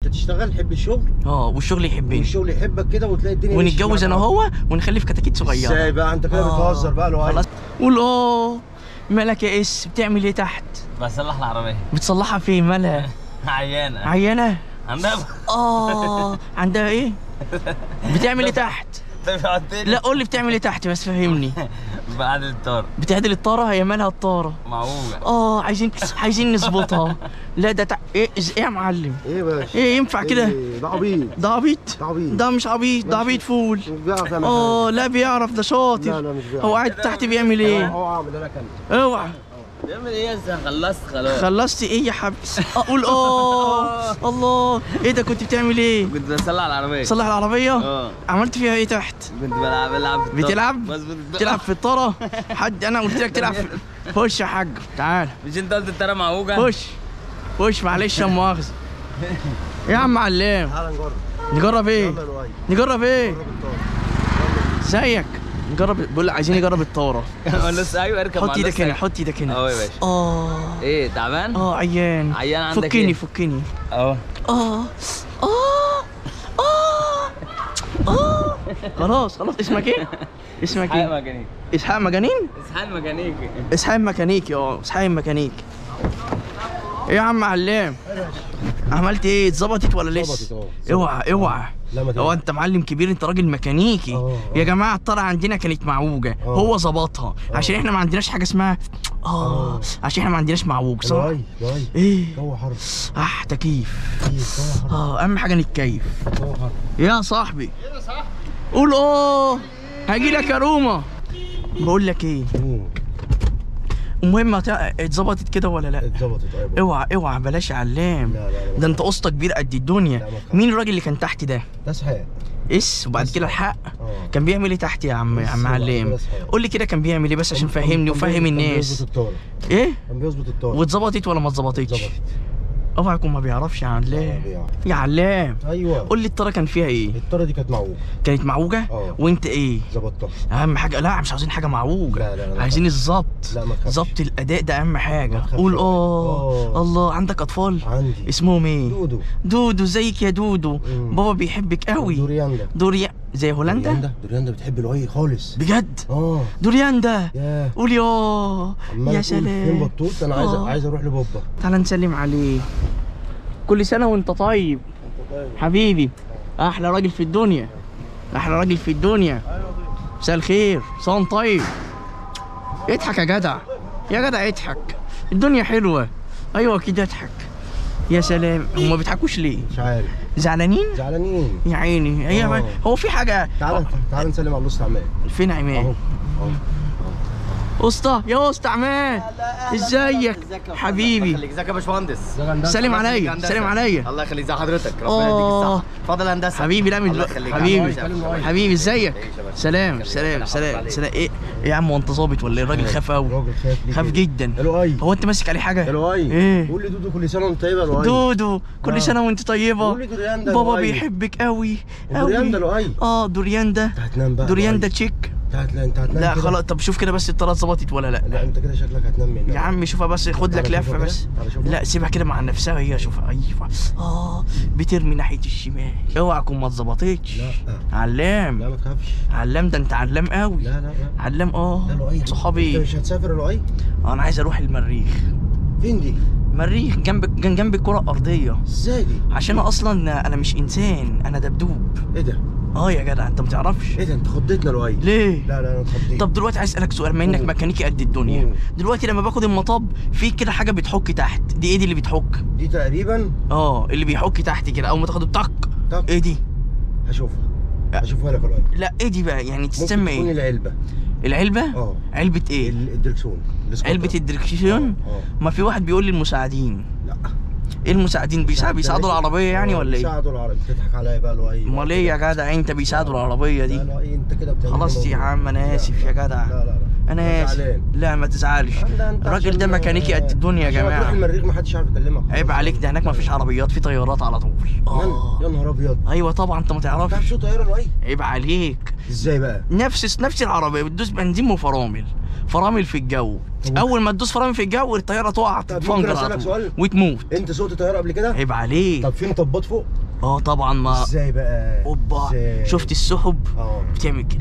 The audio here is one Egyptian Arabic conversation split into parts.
انت تشتغل تحب الشغل اه والشغل يحبني والشغل يحبك كده وتلاقي الدنيا مشيت ونتجوز معاك انا على وهو ونخلف كتاكيت طول. ازاي صغيره بقى انت كده آه. بتهزر بقى لو خلاص قول اه مالك يا اس بتعمل ايه تحت بصلح العربيه بتصلحها فين مالها عيانه عيانه عندها اه عندها ايه بتعمل ايه تحت طيب حطيني لا قول لي بتعمل ايه تحت بس فهمني بعد الطار بتعدل الطاره هي مالها الطاره معوجه اه عايزين عايزين نظبطها لا ده تع... ايه إز- ايه يا معلم ايه يا باشا ايه ينفع كده إيه، ده عبيط ده عبيط ده عبيط ده مش عبيط ده عبيط فول مش بيعرف يعمل اه لا بيعرف ده لا شاطر لا مش بيعرف هو قاعد تحت بيعمل ايه هو عامل انا كان اوعى بيعمل ايه يا زلمة؟ خلصت خلاص خلصت ايه يا حبيبي اقول اه الله ايه ده كنت بتعمل ايه كنت بصلح العربيه صلح العربيه اه عملت فيها ايه تحت كنت بلعب بلعب في الطار. بتلعب مظبوط بتلعب في الطاره حد انا قلت لك تلعب في خش يا حاج تعال مش انت قلت الطاره معوجه خش خش معلش يا مؤاخذه إيه يا عم علام تعال نجرب نجرب ايه يلا يا لؤي نجرب ايه جرب الطار. زيك نجرب بقول عايزين نجرب الطاره لس ايوه اركب مع حط ايدك الناس. هنا حط ايدك هنا اهو يا باشا اه ايه تعبان اه عيان عيان عندك فكني إيه؟ فكني اهو اه اه اه اه خلاص خلاص اسمك ايه؟ اسمك اسحاق ايه؟ ميكانيكي اسحاق مجانين؟ اسحاق ميكانيكي اسحاق ميكانيكي اه اسحاق ميكانيكي ايه يا عم علام؟ عملت ايه؟ اتظبطت ولا ظبطت لسه؟ اه. اوعى اوعى لا ما هو تقلقش. انت معلم كبير انت راجل ميكانيكي اه، يا اه. جماعه الطاره عندنا كانت معوجه اه. هو ظبطها عشان احنا ما عندناش حاجه اسمها اه اه. عشان احنا ما عندناش معوج صح؟ لؤي لؤي ايه جو حر اه تكييف كتير جو حر اه اهم حاجه نتكيف جو حر يا صاحبي قول اه هاجي لك يا روما بقول لك ايه مم. المهم هت- اتظبطت كده ولا لا اتظبطت ايوه اوعى اوعى بلاش علام لا لا لا ده انت قسطك كبير قد الدنيا لا، ما تخافش. مين الراجل اللي كان تحت ده ده اسحاق اس وبعد كده الحق اه كان بيعمل ايه تحت يا عم يا بس عم وبعد علام كده إسحاق. قول لي كده كان بيعمل ايه بس عشان كان- فهمني كان وفهم بيظبط- كان الناس بيظبط الطاره ايه كان بيظبط الطاره واتظبطت ولا ما اتظبطتش اتظبطت اوعى يكون ما بيعرفش يا علام بيعرف. يا علام ايوه قول لي الطاره كان فيها ايه الطاره دي كانت معوجه كانت معوجه اه. وانت ايه ظبطتها اهم حاجه لا مش عاوزين حاجه معوجه لا، لا، لا، عايزين ما الظبط لا، ما تخافش. ظبط الاداء ده اهم حاجه ما تخافش. قول اه آه. الله عندك اطفال عندي اسمهم ايه دودو دودو زيك يا دودو مم. بابا بيحبك قوي دورياندا دوريا زي هولندا دورياندا دورياندا بتحب لؤي خالص بجد اه دورياندا ياه قول يا عمال يا تقول فين سلام بطوط انا عايز آه. عايز اروح لبوبا تعال نسلم عليه كل سنه وانت طيب حبيبي احلى راجل في الدنيا احلى راجل في الدنيا مساء الخير صان طيب اضحك يا جدع يا جدع اضحك الدنيا حلوه ايوه كده اضحك يا سلام هما بيضحكوش ليه مش عارف زعلانين زعلانين يا عيني هي آه. هو في حاجه تعال تعال نسلم على الوسط عمال فين اهو عماد اهو اسطى يا اسطى عماد ازيك حبيبي ازيك يا باشمهندس سلم عليا سلم عليا الله يخليك ازي حضرتك ربنا آه. يديك الصحه اتفضل يا هندسه حبيبي لا من الله دلوقتي يخليك. حبيبي الله حبيبي ازيك تعيش يا باشا. سلام يخليك. سلام ربنا سلام يحافظ سلام ايه ايه يا عم وانت ظابط ولا ايه الراجل خاف قوي راجل خايف ليه خاف كده؟ جدا يا لؤي هو انت ماسك عليه يا حاجه لؤي ايه قول لي دودو كل سنه وانت طيبه يا لؤي دودو كل آه. سنه وانت طيبه قول لي دورياندا يا بابا لؤي. بيحبك قوي دورياندا قوي لؤي اه دورياندا انت هتنام بقى دورياندا لؤي. تشيك انت هتنام انت هتنام لا كده؟ خلاص طب شوف كده بس الطرات ظبطت ولا لا لا انت كده شكلك هتنام من يا عم شوفها بس خد لك تعالى لفه شوفها بس كده. تعالى شوفها. لا سيبها كده مع نفسها هي شوفها ايوه اه بترمي ناحيه الشمال اوعى تكون ما اتظبطتش لا علام لا ما تخافش علام ده انت علام قوي لا لا لا علام اه لا لؤي انت صحابي مش هتسافر يا لؤي آه، انا عايز اروح المريخ فين دي مريخ جنب جنب جنب الكره الارضيه ازاي دي عشان اصلا انا مش انسان انا دبدوب ايه ده اه يا جدع انت ما تعرفش ايه ده انت خضتنا لؤي ليه لا لا انا اتخضيت طب دلوقتي عايز اسالك سؤال بما انك قول. ميكانيكي قد الدنيا قول. دلوقتي لما باخد المطب في كده حاجه بتحك تحت دي ايه دي اللي بتحك دي تقريبا اه اللي بيحك تحت كده اول ما تاخده طق طب ايه دي هشوفها هشوفها لك يا لؤي لا ايه دي بقى يعني ممكن تسمى تكون ايه العلبه العلبه اه علبه ايه ال- الدركسون السكوتر. علبه الدركسيون اه اه. ما في واحد بيقول لي المساعدين لا ايه المساعدين بيساعد بيساعدوا العربيه يعني اه، ولا ايه بيساعدوا العربيه بتضحك عليا بقى لؤي امال ايه يا جدع انت بيساعدوا العربيه لا دي لؤي انت كده بتعمل خلاص يا عم انا اسف يا جدع لا لا لا انا اسف زعلان. لا ما تزعلش انت- انت الراجل عشان- ده ميكانيكي قد الدنيا يا عشان تروح جماعه المريخ ما حدش عارف يكلمك عيب عليك ده هناك ما فيش عربيات في طيارات على طول كمان اه يا نهار ابيض ايوه طبعا انت ما تعرف تعرفش شو طياره لؤي عيب عليك ازاي بقى نفس نفس العربيه بتدوس بنزين وفرامل فرامل في الجو طب اول ما تدوس فرامل في الجو الطياره تقع طب ممكن تتفنجر أسألك على طول سؤال؟ وتموت انت سوقت طياره قبل كده عيب عليك طب في مطبات فوق اه طبعا ما ازاي بقى اوبا إزاي؟ شفت السحب اه بتعمل كده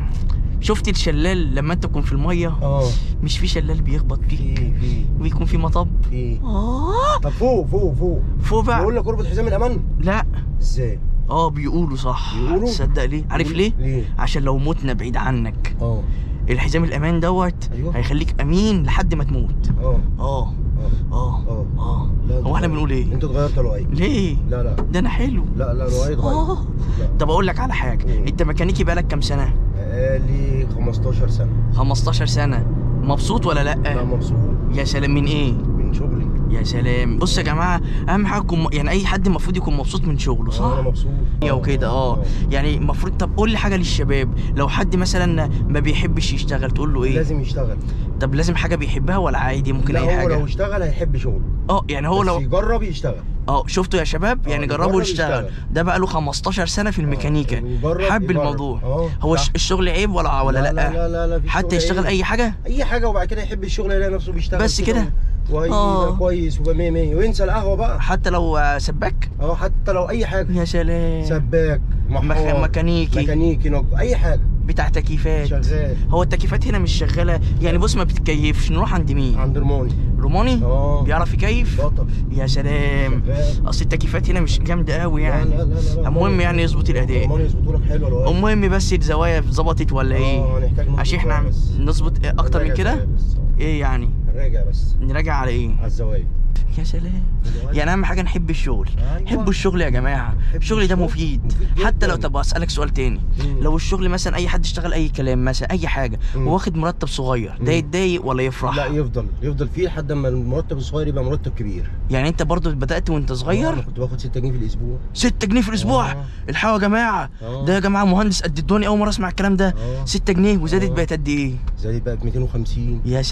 شفت الشلال لما انت تكون في الميه اه مش في شلال بيخبط فيه في في ويكون في مطب في اه طب فوق فوق فوق فوق بقى بقول لك اربط حزام الامان لا ازاي اه بيقولوا صح بيقولوا؟ تصدق ليه عارف ليه ليه عشان لو متنا بعيد عنك اه الحزام الامان دوت أيوه. هيخليك امين لحد ما تموت اه اه اه اه اه اه لا، أنت هو احنا اتغيرت. بنقول ايه انت اتغيرت يا لؤي ليه لا لا ده انا حلو لا لا لؤي اتغير اه لا طب اقول لك على حاجه قول. انت ميكانيكي بقالك كام سنه بقالي 15 سنه 15 سنه مبسوط ولا لا لا مبسوط يا سلام من ايه من شغلي يا سلام بص يا جماعه اهم حاجه يكون يعني اي حد المفروض يكون مبسوط من شغله آه، انا صح مبسوط يا وكده اه يعني المفروض طب قول لي حاجه للشباب لو حد مثلا ما بيحبش يشتغل تقول له ايه لازم يشتغل طب لازم حاجه بيحبها ولا عادي ممكن لا اي هو حاجه لو اشتغل هيحب شغله اه يعني هو بس لو يجرب يشتغل اه شفتوا يا شباب يعني آه، جربوا يجرب يشتغل يشتغل. ده بقى له 15 سنه في الميكانيكا يجرب- حب يجرب. الموضوع اه هو صح. الش- الشغل عيب ولا ولا لا, لا لا لا, لا في حتى شغل يشتغل إيه؟ اي حاجه اي حاجه وبعد كده يحب الشغل يلاقي نفسه بيشتغل بس كده؟ وهيبقى آه. كويس ويبقى 100 100 وينسى القهوه بقى حتى لو آه، سباك اه حتى لو اي حاجه يا سلام سباك محور ميكانيكي. ميكانيكي نج... اي حاجه بتاع تكييفات شغال هو التكييفات هنا مش شغاله يعني بص ما بتتكيفش نروح عند مين عند رماني روماني اه بيعرف يكيف بطل يا سلام شغال اصل التكييفات هنا مش جامده قوي يعني لا لا لا لا المهم يعني يظبط الاداء رماني يظبطوا لك حلو الوقت المهم بس الزوايا ظبطت ولا ايه اه هنحتاج نظبط عشان احنا شوية عم- بس. نظبط إيه اكتر من هنراجع كده شوية بس. ايه يعني هنراجع بس نراجع على ايه على الزوايا يا سلام يعني اهم حاجه نحب الشغل أيوة. حبوا الشغل يا جماعه حب الشغل ده الشغل. مفيد مفيد حتى لو جداً. طب اسالك سؤال تاني مم. لو الشغل مثلا اي حد اشتغل اي كلام مثلا اي حاجه مم. وواخد مرتب صغير ده مم. يتضايق ولا يفرح لا يفضل يفضل فيه لحد ما المرتب الصغير يبقى مرتب كبير يعني انت برضو بدات وانت آه، أنا صغير كنت باخد 6 جنيه في الاسبوع 6 جنيه في الاسبوع آه. الحقوا يا جماعه آه. ده يا جماعه مهندس قد الدنيا اول مره اسمع الكلام ده آه. 6 جنيه وزادت آه. بقت قد ايه زادت بقى ب 250 يا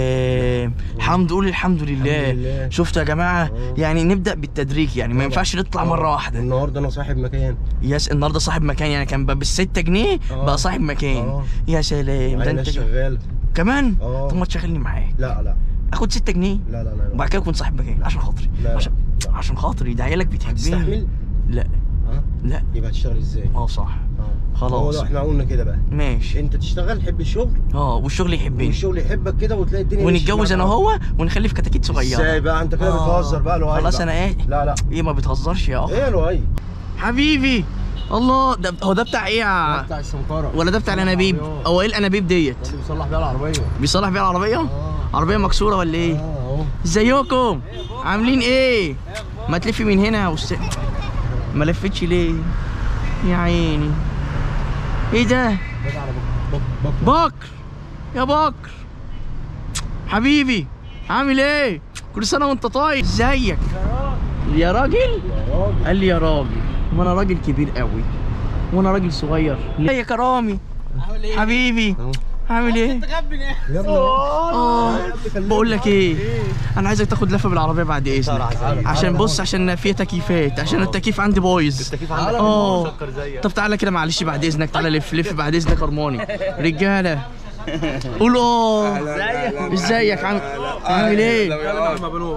سلام الحمد قول الحمد لله لله. شفتوا يا جماعه آه. يعني نبدا بالتدريج يعني ما طبعا. ينفعش نطلع مره آه. واحده النهارده انا صاحب مكان ياس النهارده صاحب مكان يعني كان بال 6 جنيه آه. بقى صاحب مكان آه. يا سلام ده معايا انت ناس شغاله كمان آه. طب ما تشغلني معاك لا لا اخد 6 جنيه لا لا لا, لا. وبعد كده اكون صاحب مكان عشان خاطري لا. عشان عشان خاطري ده عيالك بتحبني هتستحمل لا اه لا يبقى هتشتغل ازاي اه صح اه خلاص. هو ده احنا قلنا كده بقى ماشي انت تشتغل حب الشغل اه والشغل يحبني والشغل يحبك كده وتلاقي الدنيا مشيت ونتجوز معاك. انا وهو ونخلف كتاكيت صغيره ازاي بقى انت كده آه. بتهزر بقى لو خلاص انا ايه لا لا ايه ما بتهزرش يا اخ ايه يا لؤي حبيبي الله ده هو ده بتاع ايه يا بتاع السمكره ولا ده بتاع الانابيب العربيات. هو ايه الانابيب ديت اللي بيصلح بيها العربيه بيصلح بيها العربيه اه عربيه مكسوره ولا ايه اه اهو ازيكم عاملين ايه ما تلفي من هنا يا استاذ ما لفتش ليه يا عيني ايه ده ده على بك بك بك بكر يا بكر حبيبي عامل ايه كل سنه وانت طيب ازيك يا راجل يا راجل قال لي يا راجل ما انا راجل كبير قوي وانا راجل صغير يا كرامي حبيبي اهو عامل ايه يا ابني اه بقول لك ايه انا عايزك تاخد لفه بالعربيه بعد اذنك عسل. عشان بص عشان فيها تكييفات عشان التكييف عندي بايظ التكييف تعالى عندك اه مسكر زيك طب تعالى كده معلش بعد اذنك تعالى لف لف بعد اذنك ارماني رجاله قول اه ازيك عامل عامل ايه